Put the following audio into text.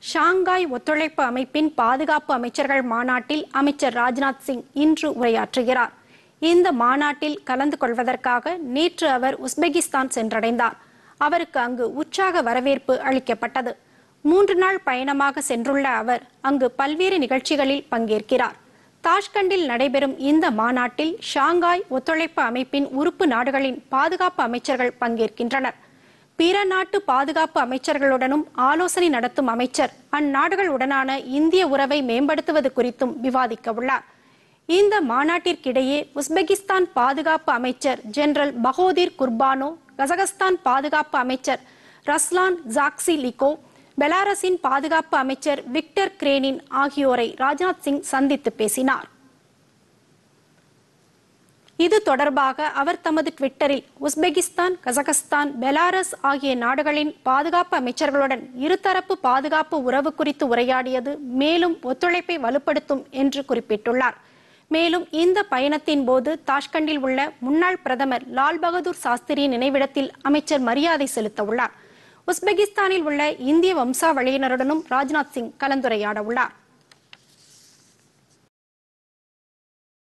Shanghai ஒத்துழைப்பு அமைப்பின் பாதுகாப்பு அமைச்சர்கள் மாநாட்டில் அமைச்சர் ராஜ்நாத் சிங் இன்று உரையாற்றுகிறார் இந்த மாநாட்டில் கலந்து கொள்வதற்காக நேற்று அவர் உஸ்பெகிஸ்தான் சென்றடைந்தார் அவருக்கு அங்கு உற்சாக வரவேற்பு அளிக்கப்பட்டது மூன்று நாள் பயணமாக சென்றுள்ள அவர் அங்கு பல்வேறு நிகழ்ச்சிகளில் பங்கேற்கிறார் தாஷ்கண்டில் நடைபெறும் இந்த மாநாட்டில் ஷாங்காய் ஒத்துழைப்பு அமைப்பின் உறுப்பு நாடுகளின் பாதுகாப்பு அமைச்சர்கள் பங்கேற்கின்றனர் பிற நாட்டு பாதுகாப்பு அமைச்சர்களுடனும் ஆலோசனை நடத்தும் அமைச்சர் அந்நாடுகளுடனான இந்திய உறவை மேம்படுத்துவது குறித்தும் விவாதிக்க உள்ளார் இந்த மாநாட்டிற்கிடையே உஸ்பெகிஸ்தான் பாதுகாப்பு அமைச்சர் ஜெனரல் பகோதிர் குர்பானோ கசகஸ்தான் பாதுகாப்பு அமைச்சர் ரஸ்லான் ஜாக்சி லிகோ பெலாரஸின் பாதுகாப்பு அமைச்சர் விக்டர் கிரேனின் ஆகியோரை ராஜ்நாத் சிங் சந்தித்து பேசினார் இது தொடர்பாக அவர் தமது ட்விட்டரில் உஸ்பெகிஸ்தான் கசகஸ்தான் பெலாரஸ் ஆகிய நாடுகளின் பாதுகாப்பு அமைச்சர்களுடன் இருதரப்பு பாதுகாப்பு உறவு குறித்து உரையாடியது மேலும் ஒத்துழைப்பை வலுப்படுத்தும் என்று குறிப்பிட்டுள்ளார் மேலும் இந்த பயணத்தின் போது தாஷ்கண்டில் உள்ள முன்னாள் பிரதமர் லால் பகதூர் சாஸ்திரியின் நினைவிடத்தில் அமைச்சர் மரியாதை செலுத்த உள்ளார் உஸ்பெகிஸ்தானில் உள்ள இந்திய வம்சாவளியினருடனும் ராஜ்நாத் சிங் கலந்துரையாட உள்ளார்